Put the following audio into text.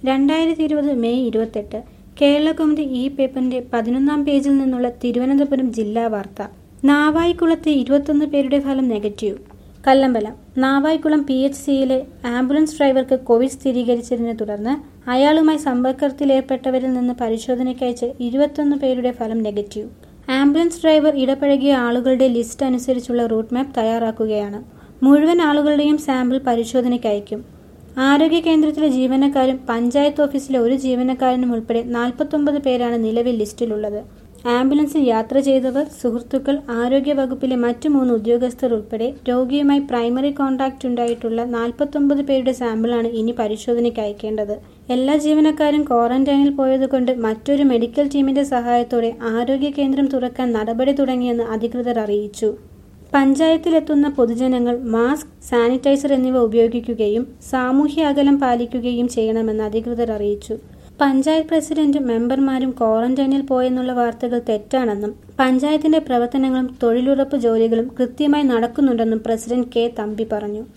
രണ്ടായിരത്തി ഇരുപത് മെയ് ഇരുപത്തെട്ട് കേരളകൗമുദി ഈ പേപ്പറിന്റെ പതിനൊന്നാം പേജിൽ നിന്നുള്ള തിരുവനന്തപുരം ജില്ലാ വാർത്ത നാവായിക്കുളത്തെ ഇരുപത്തൊന്ന് പേരുടെ ഫലം negative Kallambalam Navaikulam P H സിയിലെ ആംബുലൻസ് ഡ്രൈവർക്ക് കോവിഡ് സ്ഥിരീകരിച്ചതിനെ തുടർന്ന് അയാളുമായി സമ്പർക്കത്തിലേർപ്പെട്ടവരിൽ നിന്ന് പരിശോധനയ്ക്കയച്ച് ഇരുപത്തൊന്ന് പേരുടെ ഫലം നെഗറ്റീവ് ആംബുലൻസ് ഡ്രൈവർ ഇടപഴകിയ ആളുകളുടെ ലിസ്റ്റ് അനുസരിച്ചുള്ള റൂട്ട് മാപ്പ് തയ്യാറാക്കുകയാണ് മുഴുവൻ ആളുകളുടെയും സാമ്പിൾ പരിശോധനയ്ക്ക് അയക്കും ആരോഗ്യ കേന്ദ്രത്തിലെ ജീവനക്കാരും പഞ്ചായത്ത് ഓഫീസിലെ ഒരു ജീവനക്കാരനും ഉൾപ്പെടെ നാൽപ്പത്തൊമ്പത് പേരാണ് നിലവിൽ ലിസ്റ്റിലുള്ളത് ആംബുലൻസിൽ യാത്ര ചെയ്തവർ സുഹൃത്തുക്കൾ ആരോഗ്യ വകുപ്പിലെ മറ്റു മൂന്ന് ഉദ്യോഗസ്ഥർ ഉൾപ്പെടെ രോഗിയുമായി പ്രൈമറി കോൺടാക്റ്റ് ഉണ്ടായിട്ടുള്ള നാൽപ്പത്തൊമ്പത് പേരുടെ സാമ്പിളാണ് ഇനി പരിശോധനയ്ക്ക് അയക്കേണ്ടത് എല്ലാ ജീവനക്കാരും ക്വാറന്റൈനിൽ പോയതുകൊണ്ട് മറ്റൊരു മെഡിക്കൽ ടീമിന്റെ സഹായത്തോടെ ആരോഗ്യ കേന്ദ്രം തുറക്കാൻ നടപടി തുടങ്ങിയെന്ന് അധികൃതർ അറിയിച്ചു പഞ്ചായത്തിലെത്തുന്ന പൊതുജനങ്ങൾ മാസ്ക് സാനിറ്റൈസർ എന്നിവ ഉപയോഗിക്കുകയും സാമൂഹ്യ അകലം പാലിക്കുകയും ചെയ്യണമെന്ന് അധികൃതർ അറിയിച്ചു പഞ്ചായത്ത് പ്രസിഡന്റും മെമ്പർമാരും ക്വാറന്റൈനിൽ പോയെന്നുള്ള വാർത്തകൾ തെറ്റാണെന്നും പഞ്ചായത്തിന്റെ പ്രവർത്തനങ്ങളും തൊഴിലുറപ്പ് ജോലികളും കൃത്യമായി നടക്കുന്നുണ്ടെന്നും പ്രസിഡന്റ് കെ തമ്പി പറഞ്ഞു